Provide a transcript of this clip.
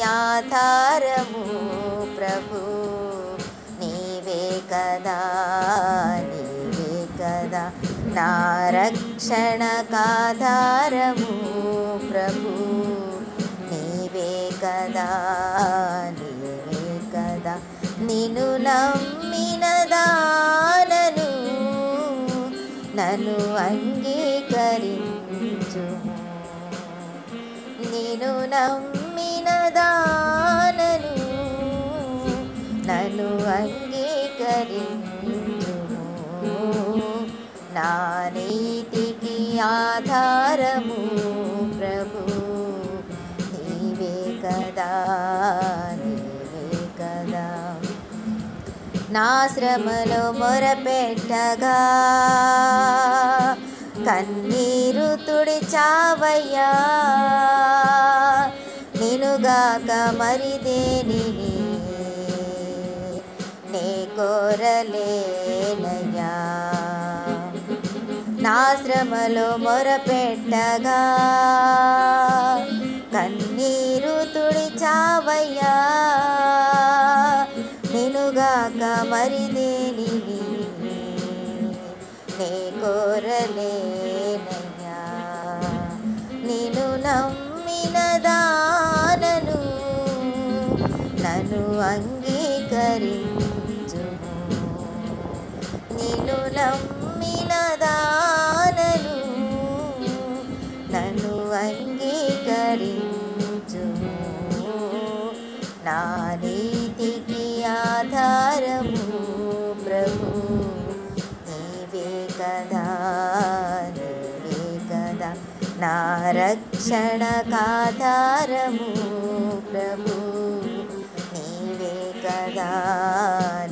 ఆధారము ప్రభు నీవే కదా నీవే కదా నా రక్షణకాధారము ప్రభు నీవే కదా నీవే కదా నిన్ను నమ్మిన దానను నన్ను అంగీకరించు నేను నమ్మిన దానను నన్ను అంగీకరించు నా నీతికి ఆధారము ప్రభు నీవే కదా నీవే కదా నా శ్రమలో మొరపెట్టగా కన్నీరు తుడిచావయ్యా నినుగాక మరి దేనిని నే కోరలేనయ్యా నా శ్రమలో మొరపెట్టగా కన్నీరు తుడిచావయ్యా నినుగాక మరి దేనిని నే కోరలేనయ్యా నేను నమ్మిన దానను నన్ను అంగీకరించు నేను నమ్మిన దానను నన్ను అంగీకరించు నా నీతికి ఆధారము ప్రభు నీవే కదా నీవే కదా నా రక్షణకాధారము ప్రభు నీవే కదా